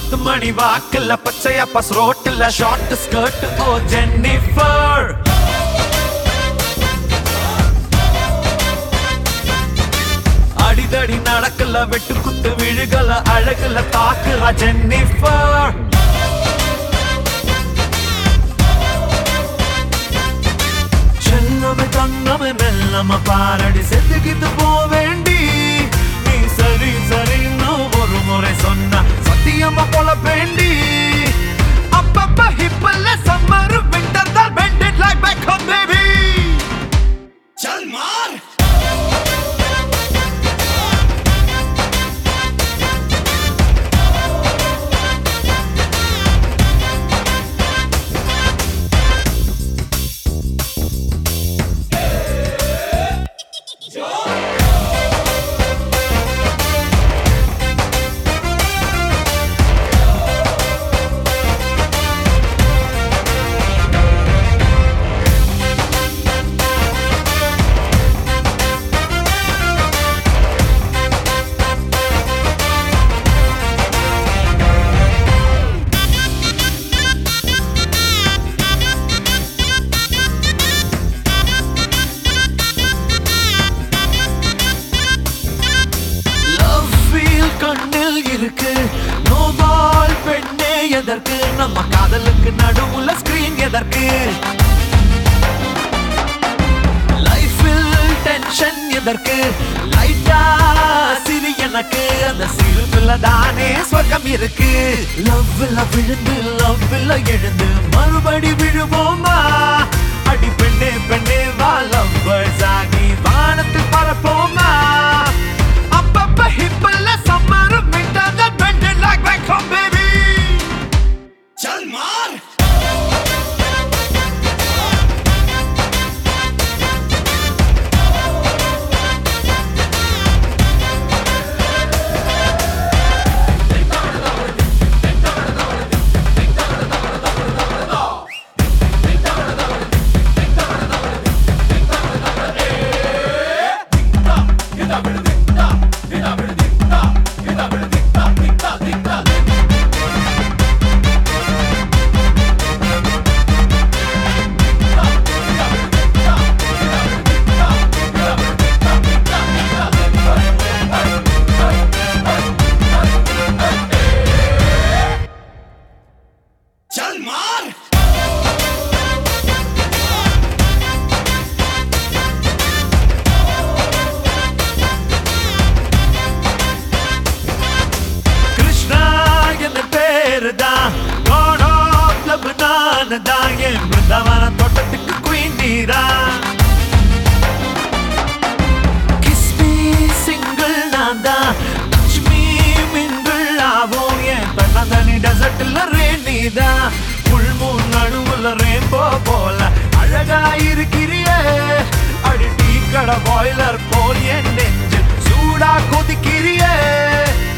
பத்து மணி வாக்குல பச்சையா பஸ் ரோட்டுல ஷார்ட் ஸ்கர்ட் ஓ ஜென்னிஃபர் அடிதடி நடக்கல வெட்டு குத்து விழுகல அழகுல தாக்குற ஜென்னிஃபர் செல்லமே தங்கமே மெல்லம பாரடி செத்துக்கிட்டு போவேண்டி நீ சரி சரின்னு ஒரு முறை சொன்ன சத்தியமா போல வேண்டி அப்பப்ப ஹிப்பல்ல சம்மர் விண்டர் தான் bended like back home baby चल मार லவ் ஃபீல் கண்ணில் இருக்கு நோபால் பெண்ணே எதற்கு நம்ம காதலுக்கு நடுவுல ஸ்கிரீன் எதற்கு லைஃபில் டென்ஷன் எதற்கு லைட்டா சிரி எனக்கு அந்த சிரிப்புல தானே சொர்க்கம் இருக்கு லவ்ல விழுந்து லவ்ல எழுந்து மறுபடி விழுவோமா அடி பெண்ணே பெண்ணே வா லவ்வர்ஸ் ஆகி வானத்தில் பறப்போமா அப்பப்ப ஹிப்பல்ல summer winter that bended like back home baby चल मार चल मार கிருஷ்ணா என்ன பேரு தான் கோடோ கிளப் நான் தான் என் பிருந்தாவன தோட்டத்துக்கு குயின் நீரா கிஸ் மீ சிங்கிள் நான் தான் டச் மீ மிங்கிள் ஆவோம் என் தன்னந்தனி டெசர்ட்ல ரேணி தான் புல் மூணு நடுவுல ரேம்போ போல அழகா இருக்கிறியே அடி டீ கடை பாய்லர் போல் என் நெஞ்சு சூடா கொதிக்கிறியே